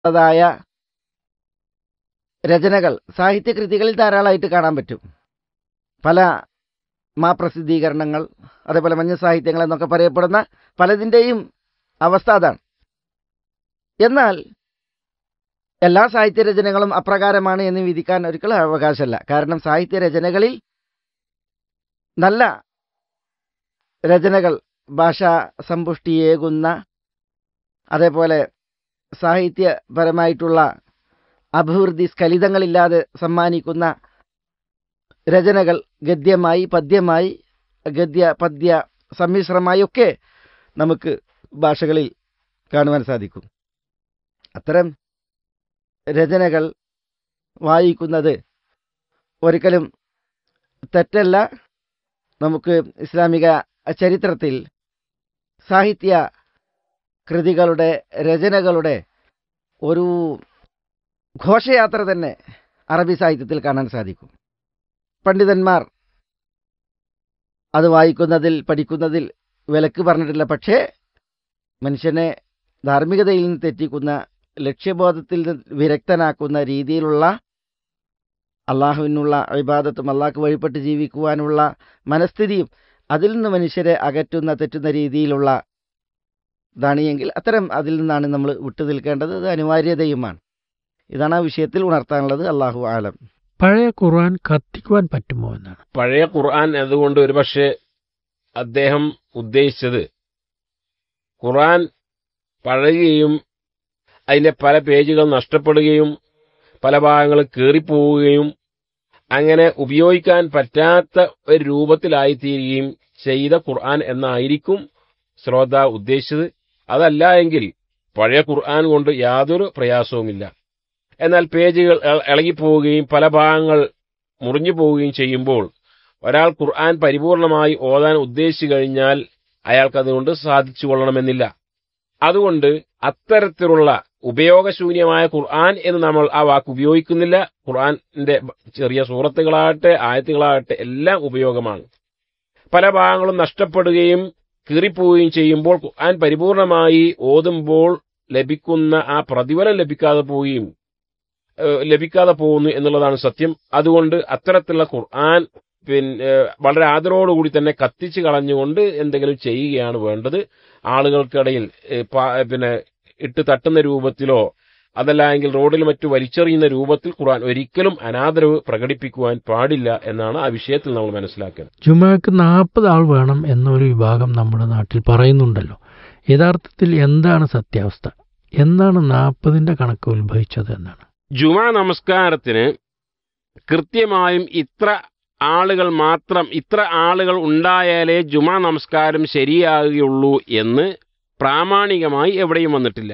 ായ രചനകൾ സാഹിത്യകൃതികളിൽ ധാരാളമായിട്ട് കാണാൻ പറ്റും പല മാപ്രസിദ്ധീകരണങ്ങൾ അതേപോലെ മഞ്ഞ സാഹിത്യങ്ങൾ എന്നൊക്കെ പറയപ്പെടുന്ന പലതിൻ്റെയും അവസ്ഥ അതാണ് എന്നാൽ എല്ലാ സാഹിത്യരചനകളും അപ്രകാരമാണ് എന്ന് വിധിക്കാൻ ഒരിക്കലും അവകാശമല്ല കാരണം സാഹിത്യരചനകളിൽ നല്ല രചനകൾ ഭാഷാ സമ്പുഷ്ടിയേകുന്ന അതേപോലെ സാഹിത്യപരമായിട്ടുള്ള അഭിവൃദ്ധി സ്ഖലിതങ്ങളില്ലാതെ സമ്മാനിക്കുന്ന രചനകൾ ഗദ്യമായി പദ്യമായി ഗദ്യ പദ്യ സമ്മിശ്രമായി ഒക്കെ നമുക്ക് ഭാഷകളിൽ കാണുവാൻ സാധിക്കും അത്തരം രചനകൾ വായിക്കുന്നത് ഒരിക്കലും തെറ്റല്ല നമുക്ക് ഇസ്ലാമിക ചരിത്രത്തിൽ സാഹിത്യ കൃതികളുടെ രചനകളുടെ ഒരു ഘോഷയാത്ര തന്നെ അറബി സാഹിത്യത്തിൽ കാണാൻ സാധിക്കും പണ്ഡിതന്മാർ അത് വായിക്കുന്നതിൽ പഠിക്കുന്നതിൽ വിലക്ക് പറഞ്ഞിട്ടില്ല പക്ഷേ മനുഷ്യനെ ധാർമ്മികതയിൽ നിന്ന് തെറ്റിക്കുന്ന ലക്ഷ്യബോധത്തിൽ നിന്ന് വിരക്തനാക്കുന്ന രീതിയിലുള്ള അള്ളാഹുവിനുള്ള അഭിബാദത്തും അള്ളാഹ്ക്ക് വഴിപ്പെട്ട് ജീവിക്കുവാനുള്ള മനസ്ഥിതിയും അതിൽ നിന്ന് മനുഷ്യരെ അകറ്റുന്ന തെറ്റുന്ന രീതിയിലുള്ള ാണെങ്കിൽ അത്തരം അതിൽ നിന്നാണ് നമ്മൾ വിട്ടു നിൽക്കേണ്ടത് അത് അനിവാര്യതയുമാണ് ഇതാണ് ആ വിഷയത്തിൽ ഉണർത്താനുള്ളത് അള്ളാഹു ആലം പഴയ ഖുർആൻ കത്തിക്കുവാൻ പറ്റുമോ എന്നാണ് പഴയ ഖുർആൻ അതുകൊണ്ട് ഒരുപക്ഷെ അദ്ദേഹം ഉദ്ദേശിച്ചത് ഖുർആൻ പഴകുകയും അതിന്റെ പല പേജുകൾ നഷ്ടപ്പെടുകയും പല ഭാഗങ്ങൾ കീറിപ്പോവുകയും അങ്ങനെ ഉപയോഗിക്കാൻ പറ്റാത്ത ഒരു രൂപത്തിലായിത്തീരുകയും ചെയ്ത ഖുർആൻ എന്നായിരിക്കും ശ്രോത ഉദ്ദേശിച്ചത് അതല്ല എങ്കിൽ പഴയ ഖുർആൻ കൊണ്ട് യാതൊരു പ്രയാസവുമില്ല എന്നാൽ പേജുകൾ ഇള- ഇളകിപ്പോവുകയും പല ഭാഗങ്ങൾ മുറിഞ്ഞു പോവുകയും ചെയ്യുമ്പോൾ ഒരാൾ ഖുർആൻ പരിപൂർണമായി ഓതാൻ ഉദ്ദേശിച്ചു കഴിഞ്ഞാൽ അയാൾക്കതുകൊണ്ട് സാധിച്ചു കൊള്ളണമെന്നില്ല അതുകൊണ്ട് അത്തരത്തിലുള്ള ഉപയോഗശൂന്യമായ ഖുർആൻ എന്ന് നമ്മൾ ആ വാക്ക് ഉപയോഗിക്കുന്നില്ല ഖുർആന്റെ ചെറിയ സൂറത്തുകളാകട്ടെ ആയത്തുകളാകട്ടെ എല്ലാം ഉപയോഗമാണ് പല ഭാഗങ്ങളും നഷ്ടപ്പെടുകയും കീറിപ്പോവുകയും ചെയ്യുമ്പോൾ ഖുർആൻ പരിപൂർണമായി ഓതുമ്പോൾ ലഭിക്കുന്ന ആ പ്രതിഫലം ലഭിക്കാതെ പോവുകയും ഏഹ് ലഭിക്കാതെ പോകുന്നു എന്നുള്ളതാണ് സത്യം അതുകൊണ്ട് അത്തരത്തിലുള്ള ഖുർആൻ പിന്നെ ഏഹ് വളരെ ആദരവോടുകൂടി തന്നെ കത്തിച്ച് കളഞ്ഞുകൊണ്ട് എന്തെങ്കിലും ചെയ്യുകയാണ് വേണ്ടത് ആളുകൾക്കിടയിൽ ഏഹ് പാ- പിന്നെ ഇട്ട് തട്ടുന്ന രൂപത്തിലോ അതല്ല എങ്കിൽ റോഡിൽ മറ്റു വലിച്ചെറിയുന്ന രൂപത്തിൽ ഖുർആൻ ഒരിക്കലും അനാദരവ് പ്രകടിപ്പിക്കുവാൻ പാടില്ല എന്നാണ് ആ വിഷയത്തിൽ നമ്മൾ മനസ്സിലാക്കുന്നത് ജുമാക്ക് നാൽപ്പത് ആൾ വേണം എന്നൊരു വിഭാഗം നമ്മുടെ നാട്ടിൽ പറയുന്നുണ്ടല്ലോ യഥാർത്ഥത്തിൽ എന്താണ് സത്യാവസ്ഥ എന്നാണ് നാൽപ്പതിന്റെ കണക്ക് ഉത്ഭവിച്ചത് എന്നാണ് ജുമാ നമസ്കാരത്തിന് കൃത്യമായും ഇത്ര ആളുകൾ മാത്രം ഇത്ര ആളുകൾ ഉണ്ടായാലേ ജുമാ നമസ്കാരം ശരിയാകുകയുള്ളൂ എന്ന് പ്രാമാണികമായി എവിടെയും വന്നിട്ടില്ല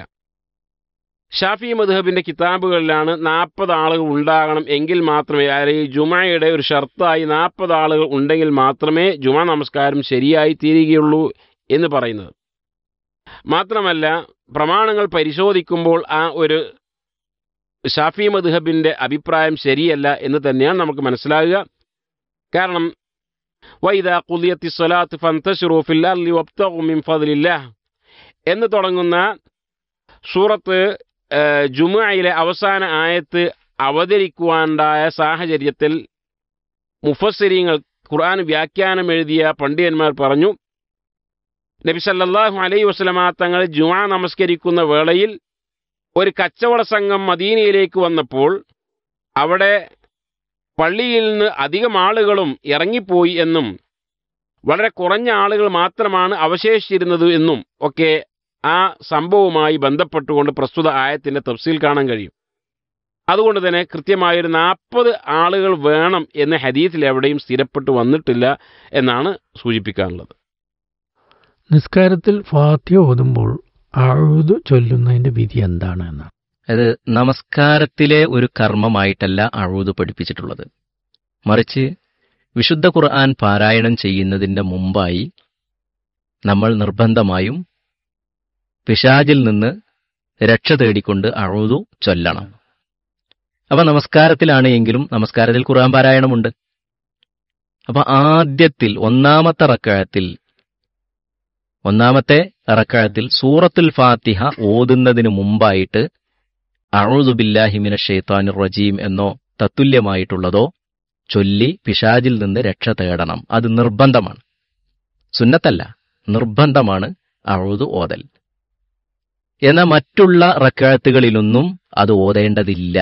ഷാഫി മദ്ഹബിന്റെ കിതാബുകളിലാണ് നാൽപ്പത് ആളുകൾ ഉണ്ടാകണം എങ്കിൽ മാത്രമേ അല്ലെങ്കിൽ ജുമയുടെ ഒരു ഷർത്തായി നാൽപ്പത് ആളുകൾ ഉണ്ടെങ്കിൽ മാത്രമേ ജുമാ നമസ്കാരം ശരിയായി തീരുകയുള്ളൂ എന്ന് പറയുന്നത് മാത്രമല്ല പ്രമാണങ്ങൾ പരിശോധിക്കുമ്പോൾ ആ ഒരു ഷാഫി മദ്ഹബിന്റെ അഭിപ്രായം ശരിയല്ല എന്ന് തന്നെയാണ് നമുക്ക് മനസ്സിലാകുക കാരണം വൈദ ഖുദിയത്തി സ്വലാത്ത് ഫന്തശിറു ഫിൽ അർളി വബ്തഗു മിൻ ഫദ്ലില്ലാഹ് എന്ന് തുടങ്ങുന്ന സൂറത്ത് ഏഹ്, ജുമുഅയിലെ അവസാന ആയത്ത് അവതരിക്കുവാനുണ്ടായ സാഹചര്യത്തിൽ മുഫസ്സിരിങ്ങൾ ഖുർആൻ വ്യാഖ്യാനം എഴുതിയ പണ്ഡിതന്മാർ പറഞ്ഞു നബി സല്ലല്ലാഹു അലൈഹി വസല്ലമ തങ്ങൾ ജുമാ നമസ്കരിക്കുന്ന വേളയിൽ ഒരു കച്ചവട സംഘം മദീനയിലേക്ക് വന്നപ്പോൾ അവിടെ പള്ളിയിൽ നിന്ന് അധികം ആളുകളും ഇറങ്ങിപ്പോയി എന്നും വളരെ കുറഞ്ഞ ആളുകൾ മാത്രമാണ് അവശേഷിച്ചിരുന്നത് എന്നും ഒക്കെ ആ സംഭവവുമായി ബന്ധപ്പെട്ടുകൊണ്ട് പ്രസ്തുത ആയത്തിന്റെ തഫ്സീൽ കാണാൻ കഴിയും അതുകൊണ്ട് തന്നെ കൃത്യമായൊരു നാൽപ്പത് ആളുകൾ വേണം എന്ന് ഹദീസിൽ എവിടെയും സ്ഥിരപ്പെട്ടു വന്നിട്ടില്ല എന്നാണ് സൂചിപ്പിക്കാനുള്ളത് നിസ്കാരത്തിൽ ഫാത്തിയ ഓതുമ്പോൾ അഴുതു ചൊല്ലുന്നതിന്റെ വിധി എന്താണ് എന്നാണ് അത് നമസ്കാരത്തിലെ ഒരു കർമ്മമായിട്ടല്ല അഴൂത് പഠിപ്പിച്ചിട്ടുള്ളത് മറിച്ച് വിശുദ്ധ ഖുർആൻ പാരായണം ചെയ്യുന്നതിന്റെ മുമ്പായി നമ്മൾ നിർബന്ധമായും പിശാചിൽ നിന്ന് രക്ഷ തേടിക്കൊണ്ട് അഴൂതു ചൊല്ലണം അപ്പൊ നമസ്കാരത്തിലാണ് എങ്കിലും നമസ്കാരത്തിൽ ഖുർആൻ പാരായണമുണ്ട് അപ്പൊ ആദ്യത്തിൽ ഒന്നാമത്തെ റക്കഴത്തിൽ ഒന്നാമത്തെ റക്കഴത്തിൽ സൂറത്തുൽ ഫാത്തിഹ ഓതുന്നതിന് മുമ്പായിട്ട് അഴുദുബില്ലാഹിമിന ഷെയ്ത്താനിർ റജീം എന്നോ തത്തുല്യമായിട്ടുള്ളതോ ചൊല്ലി പിശാജിൽ നിന്ന് രക്ഷ തേടണം അത് നിർബന്ധമാണ് സുന്നത്തല്ല നിർബന്ധമാണ് അഴുതു ഓതൽ എന്നാൽ മറ്റുള്ള റക്കാത്തുകളിലൊന്നും അത് ഓതേണ്ടതില്ല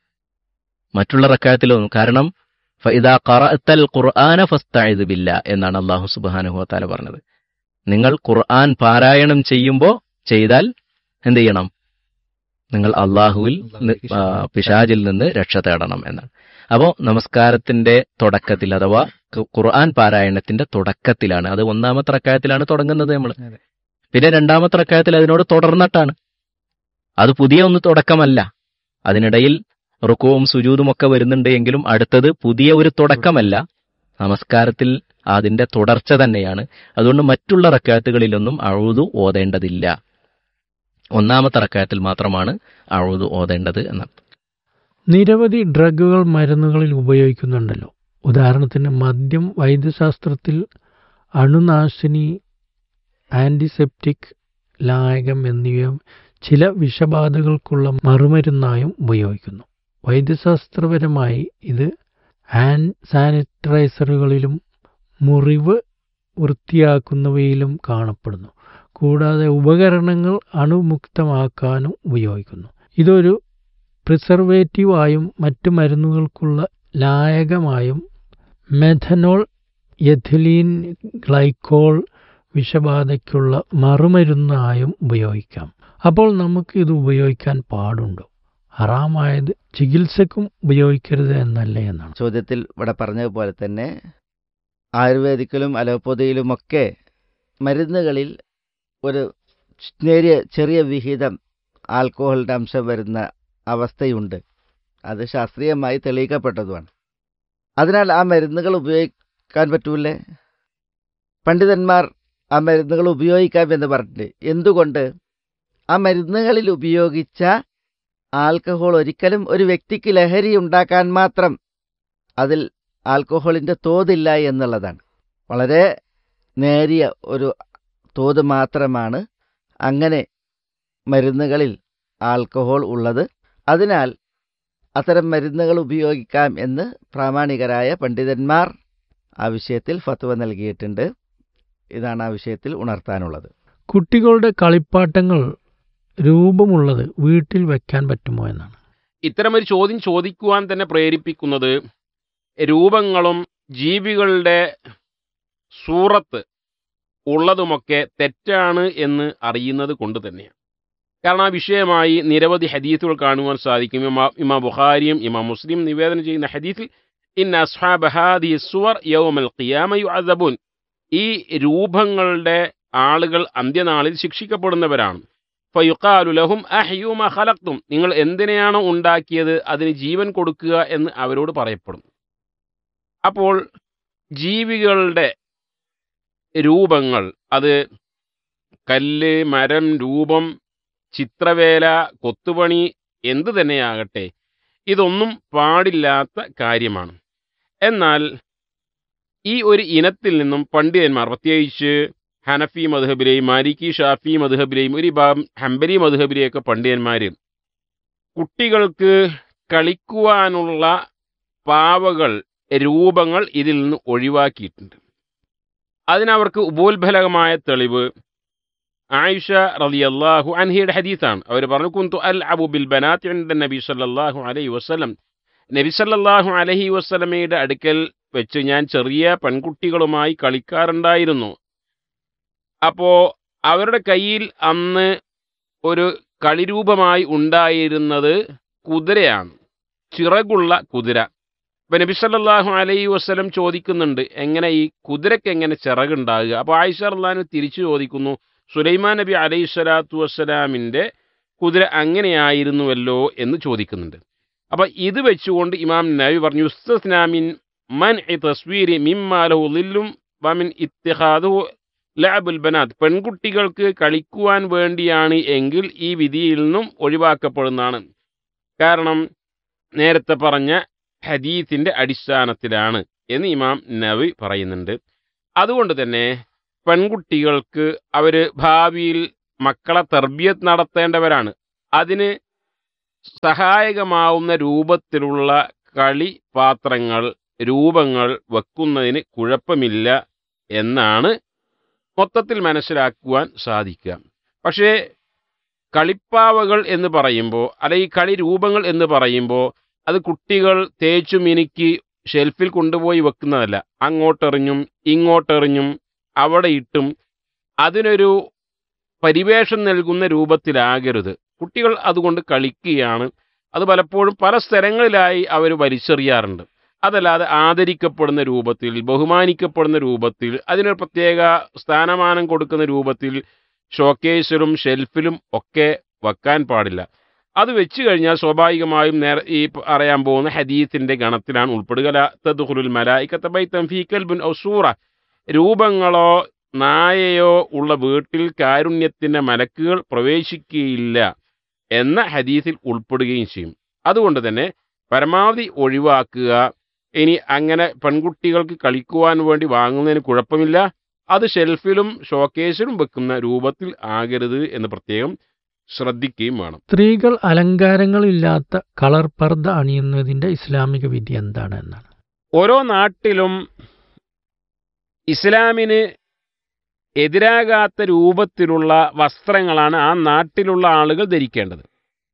മറ്റുള്ള റക്കാത്തിലൊന്നും കാരണം ഫൈദാ ഖറഅത്തൽ ഖുർആന ഫസ്തഇദ് ബില്ല എന്നാണ് അല്ലാഹു സുബ്ഹാനഹു വതആല പറഞ്ഞത് നിങ്ങൾ ഖുർആൻ പാരായണം ചെയ്യുമ്പോൾ ചെയ്താൽ എന്ത് ചെയ്യണം നിങ്ങൾ അള്ളാഹുവിൽ നി- ആ, പിശാചിൽ നിന്ന് രക്ഷ തേടണം എന്നാണ് അപ്പോൾ നമസ്കാരത്തിന്റെ തുടക്കത്തിൽ അഥവാ ഖു- ഖുർആൻ പാരായണത്തിന്റെ തുടക്കത്തിലാണ് അത് ഒന്നാമത്തെ റക്കായത്തിലാണ് തുടങ്ങുന്നത് നമ്മൾ അതെ. പിന്നെ രണ്ടാമത്തെ റക്കായത്തിൽ അതിനോട് തുടർന്നിട്ടാണ് അത് പുതിയ ഒന്ന് തുടക്കമല്ല അതിനിടയിൽ റുക്കുവും സുജൂതും ഒക്കെ വരുന്നുണ്ട് എങ്കിലും അടുത്തത് പുതിയ ഒരു തുടക്കമല്ല നമസ്കാരത്തിൽ അതിന്റെ തുടർച്ച തന്നെയാണ് അതുകൊണ്ട് മറ്റുള്ള റക്കാത്തുകളിലൊന്നും അഴുതു ഓതേണ്ടതില്ല ഒന്നാമത്തെ റക്കായത്തിൽ മാത്രമാണ് അഴുതു ഓതേണ്ടത് എന്നാണ് നിരവധി ഡ്രഗുകൾ മരുന്നുകളിൽ ഉപയോഗിക്കുന്നുണ്ടല്ലോ ഉദാഹരണത്തിന് മദ്യം വൈദ്യശാസ്ത്രത്തിൽ അണുനാശിനി ആന്റിസെപ്റ്റിക് ലായകം എന്നിവ ചില വിഷബാധകൾക്കുള്ള മറുമരുന്നായും ഉപയോഗിക്കുന്നു വൈദ്യശാസ്ത്രപരമായി ഇത് ഹാൻഡ് സാനിറ്റൈസറുകളിലും മുറിവ് വൃത്തിയാക്കുന്നവയിലും കാണപ്പെടുന്നു കൂടാതെ ഉപകരണങ്ങൾ അണുമുക്തമാക്കാനും ഉപയോഗിക്കുന്നു ഇതൊരു പ്രിസർവേറ്റീവായും മറ്റ് മരുന്നുകൾക്കുള്ള ലായകമായും മെഥനോൾ എഥിലീൻ ഗ്ലൈക്കോൾ വിഷബാധയ്ക്കുള്ള മറുമരുന്നായും ഉപയോഗിക്കാം അപ്പോൾ നമുക്ക് ഇത് ഉപയോഗിക്കാൻ പാടുണ്ടോ ഹറാമായത് ചികിത്സക്കും ഉപയോഗിക്കരുത് എന്നല്ലേ എന്നാണ് ചോദ്യത്തിൽ ഇവിടെ പറഞ്ഞതുപോലെ തന്നെ ആയുർവേദിക്കിലും അലോപ്പതിയിലുമൊക്കെ മരുന്നുകളിൽ ഒരു നേരിയ ചെറിയ വിഹിതം ആൽക്കഹോളിൻ്റെ അംശം വരുന്ന അവസ്ഥയുണ്ട് അത് ശാസ്ത്രീയമായി തെളിയിക്കപ്പെട്ടതുമാണ് അതിനാൽ ആ മരുന്നുകൾ ഉപയോഗിക്കാൻ പറ്റൂലേ പണ്ഡിതന്മാർ ആ മരുന്നുകൾ ഉപയോഗിക്കാം എന്ന് പറഞ്ഞിട്ട് എന്തുകൊണ്ട് ആ മരുന്നുകളിൽ ഉപയോഗിച്ച ആൽക്കഹോൾ ഒരിക്കലും ഒരു വ്യക്തിക്ക് ലഹരി ഉണ്ടാക്കാൻ മാത്രം അതിൽ ആൽക്കഹോളിൻ്റെ തോതില്ല എന്നുള്ളതാണ് വളരെ നേരിയ ഒരു തോത് മാത്രമാണ് അങ്ങനെ മരുന്നുകളിൽ ആൽക്കഹോൾ ഉള്ളത് അതിനാൽ അത്തരം മരുന്നുകൾ ഉപയോഗിക്കാം എന്ന് പ്രാമാണികരായ പണ്ഡിതന്മാർ ആ വിഷയത്തിൽ ഫത്വ നൽകിയിട്ടുണ്ട് ഇതാണ് ആ വിഷയത്തിൽ ഉണർത്താനുള്ളത് കുട്ടികളുടെ കളിപ്പാട്ടങ്ങൾ രൂപമുള്ളത് വീട്ടിൽ വെക്കാൻ പറ്റുമോ എന്നാണ് ഇത്തരമൊരു ചോദ്യം ചോദിക്കുവാൻ തന്നെ പ്രേരിപ്പിക്കുന്നത് രൂപങ്ങളും ജീവികളുടെ സൂറത്ത് ഉള്ളതുമൊക്കെ തെറ്റാണ് എന്ന് അറിയുന്നത് കൊണ്ട് തന്നെയാണ് കാരണം ആ വിഷയമായി നിരവധി ഹദീസുകൾ കാണുവാൻ സാധിക്കും ഇമാ ഇമാ ബുഖാരിയും ഇമാ മുസ്ലിം നിവേദനം ചെയ്യുന്ന ഹദീസിൽ ഇന്ന അസ്ഹാബ് ഹാദി സുവർ യൗമൽ ഖിയാമയു അദബുൻ ഈ രൂപങ്ങളുടെ ആളുകൾ അന്ത്യനാളിൽ ശിക്ഷിക്കപ്പെടുന്നവരാണ് ഫയുക്കാലു ലഹും അഹ്യൂമ ഖലക്തും നിങ്ങൾ എന്തിനെയാണോ ഉണ്ടാക്കിയത് അതിന് ജീവൻ കൊടുക്കുക എന്ന് അവരോട് പറയപ്പെടും അപ്പോൾ ജീവികളുടെ രൂപങ്ങൾ അത് കല്ല് മരം രൂപം ചിത്രവേല കൊത്തുപണി എന്തു തന്നെയാകട്ടെ ഇതൊന്നും പാടില്ലാത്ത കാര്യമാണ് എന്നാൽ ഈ ഒരു ഇനത്തിൽ നിന്നും പണ്ഡിതന്മാർ പ്രത്യേകിച്ച് ഹനഫി മധുഹബിലെയും മാലിക്കി ഷാഫി മധുഹബിലെയും ഒരു ഭാഗം ഹംബലി മധുഹബിലെയൊക്കെ പണ്ഡിതന്മാർ കുട്ടികൾക്ക് കളിക്കുവാനുള്ള പാവകൾ രൂപങ്ങൾ ഇതിൽ നിന്ന് ഒഴിവാക്കിയിട്ടുണ്ട് അതിനവർക്ക് ഉപോത്ഫലകമായ തെളിവ് ആയിഷ റളിയല്ലാഹു അൻഹയുടെ ഹദീസാണ് അവർ പറഞ്ഞു കുന്തു അൽ അബു ബിൽ ബനാത്ത് ഇൻദ നബി സല്ലല്ലാഹു അലൈഹി വസല്ലം നബി സല്ലല്ലാഹു അലൈഹി വസല്ലമയുടെ അടുക്കൽ വെച്ച് ഞാൻ ചെറിയ പെൺകുട്ടികളുമായി കളിക്കാറുണ്ടായിരുന്നു അപ്പോൾ അവരുടെ കയ്യിൽ അന്ന് ഒരു കളിരൂപമായി ഉണ്ടായിരുന്നത് കുതിരയാണ് ചിറകുള്ള കുതിര ഇപ്പം നബി സല്ലല്ലാഹു അലൈഹി വസ്ലം ചോദിക്കുന്നുണ്ട് എങ്ങനെ ഈ കുതിരയ്ക്ക് എങ്ങനെ ചിറകുണ്ടാകുക അപ്പോൾ ആയിഷ അള്ളഹാനു തിരിച്ചു ചോദിക്കുന്നു സുലൈമാൻ നബി അലൈഹി സ്വലാത്തു വസ്സലാമിൻ്റെ കുതിര അങ്ങനെയായിരുന്നുവല്ലോ എന്ന് ചോദിക്കുന്നുണ്ട് അപ്പം ഇത് വെച്ചുകൊണ്ട് ഇമാം നബി പറഞ്ഞു യുസ്തസ്നാമിൻ മൻ ഇ തസ്വീരി മിമ്മാലഹു ലില്ലും വമിൻ ഇത്തിഹാദു ലഅബുൽ ബനാത്ത് പെൺകുട്ടികൾക്ക് കളിക്കുവാൻ വേണ്ടിയാണ് എങ്കിൽ ഈ വിധിയിൽ നിന്നും ഒഴിവാക്കപ്പെടുന്നതാണ് കാരണം നേരത്തെ പറഞ്ഞ ഹദീസിന്റെ അടിസ്ഥാനത്തിലാണ് എന്ന് ഇമാം നവി പറയുന്നുണ്ട് അതുകൊണ്ട് തന്നെ പെൺകുട്ടികൾക്ക് അവർ ഭാവിയിൽ മക്കളെ തർബിയത്ത് നടത്തേണ്ടവരാണ് അതിന് സഹായകമാവുന്ന രൂപത്തിലുള്ള കളി പാത്രങ്ങൾ രൂപങ്ങൾ വെക്കുന്നതിന് കുഴപ്പമില്ല എന്നാണ് മൊത്തത്തിൽ മനസ്സിലാക്കുവാൻ സാധിക്കുക പക്ഷേ കളിപ്പാവകൾ എന്ന് പറയുമ്പോൾ അല്ലെങ്കിൽ കളി രൂപങ്ങൾ എന്ന് പറയുമ്പോൾ അത് കുട്ടികൾ തേച്ചു മിനുക്കി ഷെൽഫിൽ കൊണ്ടുപോയി വെക്കുന്നതല്ല അങ്ങോട്ടെറിഞ്ഞും ഇങ്ങോട്ടെറിഞ്ഞും അവിടെ ഇട്ടും അതിനൊരു പരിവേഷം നൽകുന്ന രൂപത്തിലാകരുത് കുട്ടികൾ അതുകൊണ്ട് കളിക്കുകയാണ് അത് പലപ്പോഴും പല സ്ഥലങ്ങളിലായി അവർ വലിച്ചെറിയാറുണ്ട് അതല്ലാതെ ആദരിക്കപ്പെടുന്ന രൂപത്തിൽ ബഹുമാനിക്കപ്പെടുന്ന രൂപത്തിൽ അതിനൊരു പ്രത്യേക സ്ഥാനമാനം കൊടുക്കുന്ന രൂപത്തിൽ ഷോക്കേസിലും ഷെൽഫിലും ഒക്കെ വെക്കാൻ പാടില്ല അത് വെച്ച് കഴിഞ്ഞാൽ സ്വാഭാവികമായും നേര ഈ പറയാൻ പോകുന്ന ഹദീത്തിന്റെ ഗണത്തിലാണ് ഉൾപ്പെടുക തദ്ഖുലുൽ മലായിക്കത്ത ബൈത്തൻ ഫീ കൽബുൻ ഔ സൂറ രൂപങ്ങളോ നായയോ ഉള്ള വീട്ടിൽ കാരുണ്യത്തിന്റെ മലക്കുകൾ പ്രവേശിക്കുകയില്ല എന്ന ഹദീസിൽ ഉൾപ്പെടുകയും ചെയ്യും അതുകൊണ്ട് തന്നെ പരമാവധി ഒഴിവാക്കുക ഇനി അങ്ങനെ പെൺകുട്ടികൾക്ക് കളിക്കുവാൻ വേണ്ടി വാങ്ങുന്നതിന് കുഴപ്പമില്ല അത് ഷെൽഫിലും ഷോക്കേസിലും വെക്കുന്ന രൂപത്തിൽ ആകരുത് എന്ന് പ്രത്യേകം ശ്രദ്ധിക്കുകയും വേണം സ്ത്രീകൾ അലങ്കാരങ്ങളില്ലാത്ത കളർ പർദ്ദ അണിയുന്നതിന്റെ ഇസ്ലാമിക വിധി എന്താണ് എന്നാണ് ഓരോ നാട്ടിലും ഇസ്ലാമിന് എതിരാകാത്ത രൂപത്തിലുള്ള വസ്ത്രങ്ങളാണ് ആ നാട്ടിലുള്ള ആളുകൾ ധരിക്കേണ്ടത്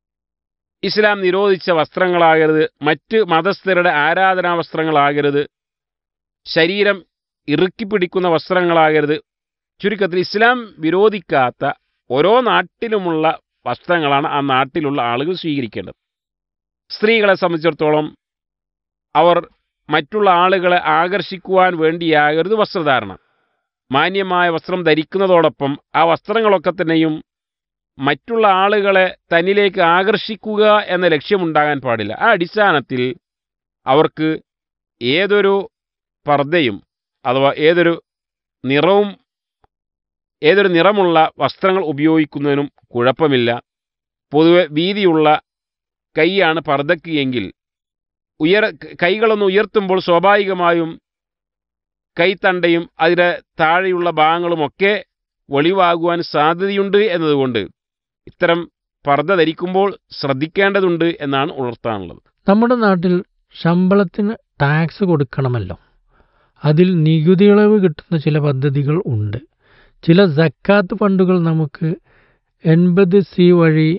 ഇസ്ലാം നിരോധിച്ച വസ്ത്രങ്ങളാകരുത് മറ്റ് മതസ്ഥരുടെ ആരാധനാ വസ്ത്രങ്ങളാകരുത് ശരീരം ഇറുക്കി പിടിക്കുന്ന വസ്ത്രങ്ങളാകരുത് ചുരുക്കത്തിൽ ഇസ്ലാം വിരോധിക്കാത്ത ഓരോ നാട്ടിലുമുള്ള വസ്ത്രങ്ങളാണ് ആ നാട്ടിലുള്ള ആളുകൾ സ്വീകരിക്കേണ്ടത് സ്ത്രീകളെ സംബന്ധിച്ചിടത്തോളം അവർ മറ്റുള്ള ആളുകളെ ആകർഷിക്കുവാൻ വേണ്ടിയാകരുത് വസ്ത്രധാരണ മാന്യമായ വസ്ത്രം ധരിക്കുന്നതോടൊപ്പം ആ വസ്ത്രങ്ങളൊക്കെ തന്നെയും മറ്റുള്ള ആളുകളെ തന്നിലേക്ക് ആകർഷിക്കുക എന്ന ലക്ഷ്യമുണ്ടാകാൻ പാടില്ല ആ അടിസ്ഥാനത്തിൽ അവർക്ക് ഏതൊരു പർദ്ദയും അഥവാ ഏതൊരു നിറവും ഏതൊരു നിറമുള്ള വസ്ത്രങ്ങൾ ഉപയോഗിക്കുന്നതിനും കുഴപ്പമില്ല പൊതുവെ വീതിയുള്ള കൈയാണ് പർദ്ദയ്ക്ക് എങ്കിൽ ഉയർ കൈകളൊന്ന് ഉയർത്തുമ്പോൾ സ്വാഭാവികമായും കൈത്തണ്ടയും അതിൻ്റെ താഴെയുള്ള ഭാഗങ്ങളുമൊക്കെ വെളിവാകുവാൻ സാധ്യതയുണ്ട് എന്നതുകൊണ്ട് ഇത്തരം പർദ്ദ ധരിക്കുമ്പോൾ ശ്രദ്ധിക്കേണ്ടതുണ്ട് എന്നാണ് ഉണർത്താനുള്ളത് നമ്മുടെ നാട്ടിൽ ശമ്പളത്തിന് ടാക്സ് കൊടുക്കണമല്ലോ അതിൽ നികുതി ഇളവ് കിട്ടുന്ന ചില പദ്ധതികൾ ഉണ്ട് ചില സക്കാത്ത് ഫണ്ടുകൾ നമുക്ക് എൺപത് സി വഴി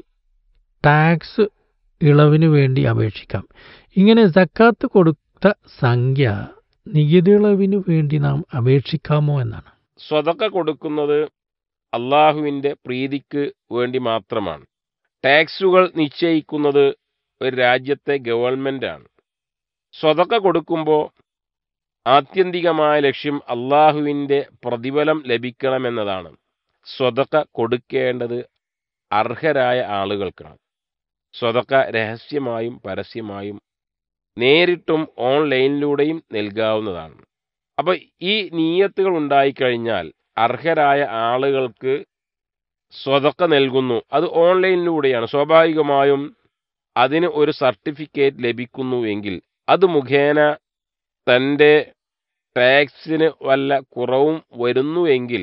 ടാക്സ് ഇളവിന് വേണ്ടി അപേക്ഷിക്കാം ഇങ്ങനെ സക്കാത്ത് കൊടുത്ത സംഖ്യ നികുതി ഇളവിന് വേണ്ടി നാം അപേക്ഷിക്കാമോ എന്നാണ് സ്വതക്ക കൊടുക്കുന്നത് അള്ളാഹുവിൻ്റെ പ്രീതിക്ക് വേണ്ടി മാത്രമാണ് ടാക്സുകൾ നിശ്ചയിക്കുന്നത് ഒരു രാജ്യത്തെ ഗവൺമെൻറ്റാണ് സ്വതക്ക കൊടുക്കുമ്പോൾ ആത്യന്തികമായ ലക്ഷ്യം അള്ളാഹുവിൻ്റെ പ്രതിഫലം ലഭിക്കണമെന്നതാണ് സ്വതക്ക കൊടുക്കേണ്ടത് അർഹരായ ആളുകൾക്കാണ് സ്വതക്ക രഹസ്യമായും പരസ്യമായും നേരിട്ടും ഓൺലൈനിലൂടെയും നൽകാവുന്നതാണ് അപ്പോൾ ഈ നീയത്തുകൾ ഉണ്ടായിക്കഴിഞ്ഞാൽ അർഹരായ ആളുകൾക്ക് സ്വതക്ക നൽകുന്നു അത് ഓൺലൈനിലൂടെയാണ് സ്വാഭാവികമായും അതിന് ഒരു സർട്ടിഫിക്കറ്റ് ലഭിക്കുന്നുവെങ്കിൽ അത് മുഖേന തൻ്റെ ടാക്സിന് വല്ല കുറവും വരുന്നുവെങ്കിൽ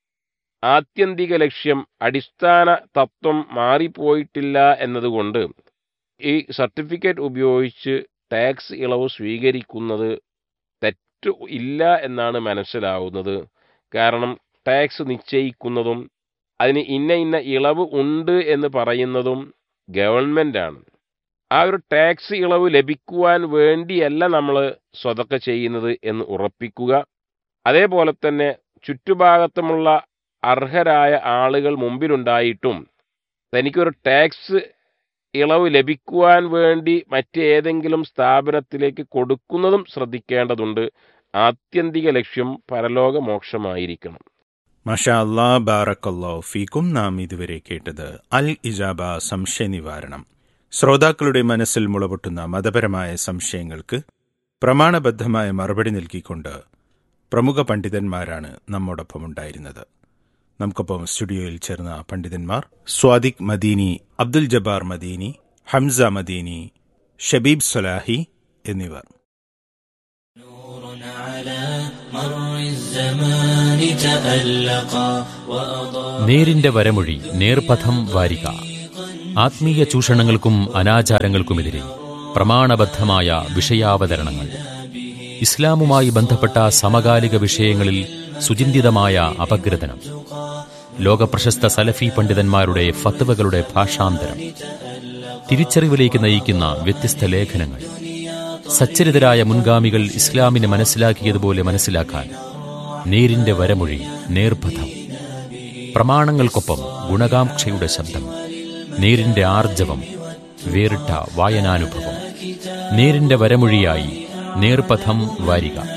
ആത്യന്തിക ലക്ഷ്യം അടിസ്ഥാന തത്വം മാറിപ്പോയിട്ടില്ല എന്നതുകൊണ്ട് ഈ സർട്ടിഫിക്കറ്റ് ഉപയോഗിച്ച് ടാക്സ് ഇളവ് സ്വീകരിക്കുന്നത് തെറ്റ് ഇല്ല എന്നാണ് മനസ്സിലാവുന്നത് കാരണം ടാക്സ് നിശ്ചയിക്കുന്നതും അതിന് ഇന്ന ഇന്ന ഇളവ് ഉണ്ട് എന്ന് പറയുന്നതും ഗവൺമെൻറ്റാണ് ആ ഒരു ടാക്സ് ഇളവ് ലഭിക്കുവാൻ വേണ്ടിയല്ല നമ്മൾ സ്വതക്ക ചെയ്യുന്നത് എന്ന് ഉറപ്പിക്കുക അതേപോലെ തന്നെ ചുറ്റുഭാഗത്തുമുള്ള അർഹരായ ആളുകൾ മുമ്പിലുണ്ടായിട്ടും തനിക്കൊരു ടാക്സ് ഇളവ് ലഭിക്കുവാൻ വേണ്ടി മറ്റേതെങ്കിലും സ്ഥാപനത്തിലേക്ക് കൊടുക്കുന്നതും ശ്രദ്ധിക്കേണ്ടതുണ്ട് ആത്യന്തിക ലക്ഷ്യം പരലോകമോക്ഷമായിരിക്കണം മഷാ അല്ലാ ബാറക്കല്ലോ ഫീക്കും നാം ഇതുവരെ കേട്ടത് അൽ ഇജാബ സംശയ നിവാരണം ശ്രോതാക്കളുടെ മനസ്സിൽ മുളപൊട്ടുന്ന മതപരമായ സംശയങ്ങൾക്ക് പ്രമാണബദ്ധമായ മറുപടി നൽകിക്കൊണ്ട് പ്രമുഖ പണ്ഡിതന്മാരാണ് നമ്മോടൊപ്പം ഉണ്ടായിരുന്നത് നമുക്കൊപ്പം സ്റ്റുഡിയോയിൽ ചേർന്ന പണ്ഡിതന്മാർ സ്വാദിഖ് മദീനി അബ്ദുൽ ജബ്ബാർ മദീനി ഹംസ മദീനി ഷബീബ് സൊലാഹി എന്നിവർ നേരിന്റെ വരമൊഴി നേർപഥം വാരിക ആത്മീയ ചൂഷണങ്ങൾക്കും അനാചാരങ്ങൾക്കുമെതിരെ പ്രമാണബദ്ധമായ വിഷയാവതരണങ്ങൾ ഇസ്ലാമുമായി ബന്ധപ്പെട്ട സമകാലിക വിഷയങ്ങളിൽ സുചിന്തിതമായ അപഗ്രഥനം ലോകപ്രശസ്ത സലഫി പണ്ഡിതന്മാരുടെ ഫത്വകളുടെ ഭാഷാന്തരം തിരിച്ചറിവിലേക്ക് നയിക്കുന്ന വ്യത്യസ്ത ലേഖനങ്ങൾ സച്ചരിതരായ മുൻഗാമികൾ ഇസ്ലാമിനെ മനസ്സിലാക്കിയതുപോലെ മനസ്സിലാക്കാൻ നേരിന്റെ വരമൊഴി നേർപഥം പ്രമാണങ്ങൾക്കൊപ്പം ഗുണകാംക്ഷയുടെ ശബ്ദം നേരിന്റെ ആർജവം വേറിട്ട വായനാനുഭവം നേരിന്റെ വരമൊഴിയായി നേർപഥം വാരിക